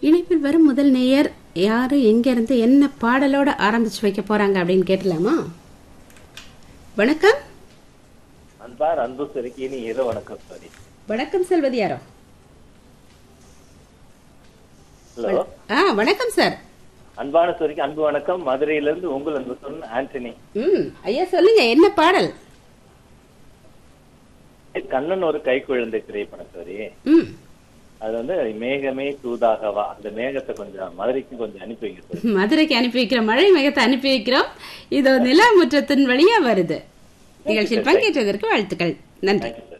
இணைப்பில் வரும் முதல் நேயர் யாரு எங்க இருந்து என்ன பாடலோட ஆரம்பிச்சு வைக்க போறாங்க அப்படின்னு கேட்டலாமா வணக்கம் அன்பார் அன்பு செருக்கினி இரவு வணக்கம் சாரி வணக்கம் செல்வது யாரோ ஹலோ ஆ வணக்கம் சார் அன்பான சொரிக்கு அன்பு வணக்கம் மதுரையிலிருந்து உங்கள் அன்பு சொன்ன ஆண்டனி ம் ஐயா சொல்லுங்க என்ன பாடல் கண்ணன் ஒரு கை குழந்தை திரைப்படம் சாரி ம் அது வந்து மேகமே தூதாகவா அந்த மேகத்தை கொஞ்சம் மதுரைக்கு கொஞ்சம் அனுப்பி வைங்க சார் மதுரைக்கு அனுப்பி வைக்கிற மழை மேகத்தை அனுப்பி வைக்கிறோம் இதோ நிலா முற்றத்தின் வழியா வருது நிகழ்ச்சியில் பங்கேற்றதற்கு வாழ்த்துக்கள் நன்றி தேங்க்யூ சார்